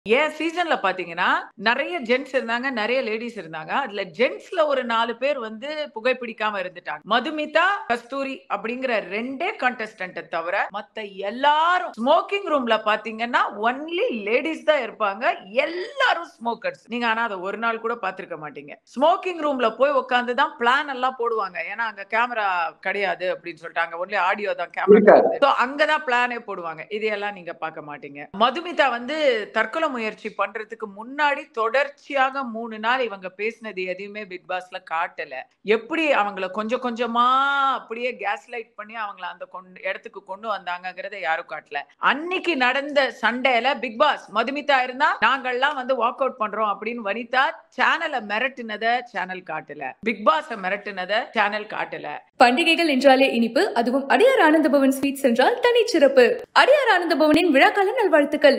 ஏன் சீசன்ல பாத்தீங்கன்னா நிறைய ஜென்ட்ஸ் இருந்தாங்க நிறைய லேடிஸ் இருந்தாங்க அதுல ஜென்ட்ஸ்ல ஒரு நாலு பேர் வந்து புகைப்பிடிக்காம இருந்துட்டாங்க மதுமிதா கஸ்தூரி அப்படிங்கிற ரெண்டே கண்டஸ்டன்ட் தவிர மத்த எல்லாரும் ஸ்மோக்கிங் ரூம்ல பாத்தீங்கன்னா ஒன்லி லேடிஸ் தான் இருப்பாங்க எல்லாரும் ஸ்மோக்கர்ஸ் நீங்க ஆனா அதை ஒரு நாள் கூட பாத்திருக்க மாட்டீங்க ஸ்மோக்கிங் ரூம்ல போய் உட்காந்து தான் பிளான் எல்லாம் போடுவாங்க ஏன்னா அங்க கேமரா கிடையாது அப்படின்னு சொல்லிட்டாங்க ஒன்லி ஆடியோ தான் கேமரா இருக்காது. So, அங்கதான் பிளானே போடுவாங்க இதையெல்லாம் நீங்க பார்க்க மாட்டீங்க மதுமிதா வந்து தற்கொலை முயற்சி பண்றதுக்கு முன்னாடி தொடர்ச்சியாக மூணு நாள் இவங்க பேசினது எதையுமே பிக் பாஸ்ல காட்டல எப்படி அவங்கள கொஞ்சம் கொஞ்சமா அப்படியே கேஸ் லைட் பண்ணி அவங்கள அந்த கொண்டு இடத்துக்கு கொண்டு வந்தாங்கங்கறத யாரும் காட்டல அன்னைக்கு நடந்த சண்டையில பிக் பாஸ் மதுமிதா இருந்தா நாங்கெல்லாம் வந்து வாக் அவுட் பண்றோம் அப்படின்னு வனிதா சேனலை மிரட்டுனத சேனல் காட்டல பிக் பாஸ மிரட்டுனத சேனல் காட்டல பண்டிகைகள் என்றாலே இனிப்பு அதுவும் அடியார் ஆனந்த பவன் ஸ்வீட்ஸ் என்றால் தனிச்சிறப்பு அடியார் ஆனந்த பவனின் விழாக்கால நல்வாழ்த்துக்கள்